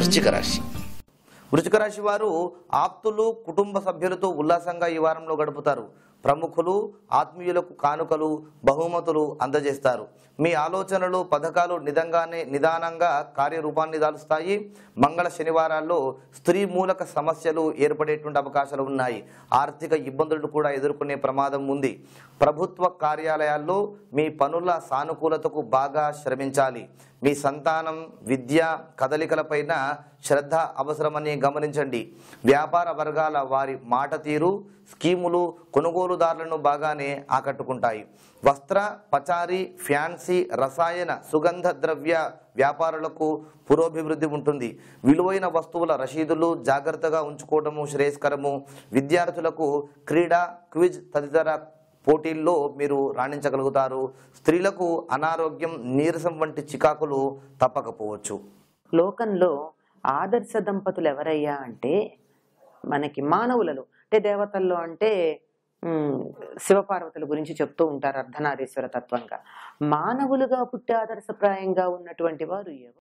వృశ్చిక రాశి వృశ్చిక రాశి వారు ఆప్తులు కుటుంబ సభ్యులతో ఉల్లాసంగా ఈ వారంలో గడుపుతారు ప్రముఖులు ఆత్మీయులకు కానుకలు బహుమతులు అందజేస్తారు మీ ఆలోచనలు పథకాలు నిదంగానే నిదానంగా కార్యరూపాన్ని దాలుస్తాయి మంగళ శనివారాల్లో స్త్రీ మూలక సమస్యలు ఏర్పడేటువంటి అవకాశాలు ఉన్నాయి ఆర్థిక ఇబ్బందులు కూడా ఎదుర్కొనే ప్రమాదం ఉంది ప్రభుత్వ కార్యాలయాల్లో మీ పనుల సానుకూలతకు బాగా శ్రమించాలి మీ సంతానం విద్య కదలికలపైన శ్రద్ధ అవసరమని గమనించండి వ్యాపార వర్గాల వారి మాట తీరు స్కీములు కొనుగోలుదారులను బాగానే ఆకట్టుకుంటాయి వస్త్ర పచారీ ఫ్యాన్సీ రసాయన సుగంధ ద్రవ్య వ్యాపారులకు పురోభివృద్ధి ఉంటుంది విలువైన వస్తువుల రసీదులు జాగ్రత్తగా ఉంచుకోవడము శ్రేయస్కరము విద్యార్థులకు క్రీడా క్విజ్ తదితర పోటీల్లో మీరు రాణించగలుగుతారు స్త్రీలకు అనారోగ్యం నీరసం వంటి చికాకులు తప్పకపోవచ్చు లోకంలో ఆదర్శ దంపతులు ఎవరయ్యా అంటే మనకి మానవులలో అంటే దేవతల్లో అంటే ఉమ్, శివపార్వతుల గురించి చెప్తూ ఉంటారు అర్ధనారీశ్వర తత్వంగా మానవులుగా పుట్టి ఆదర్శప్రాయంగా ఉన్నటువంటి వారు ఎవరు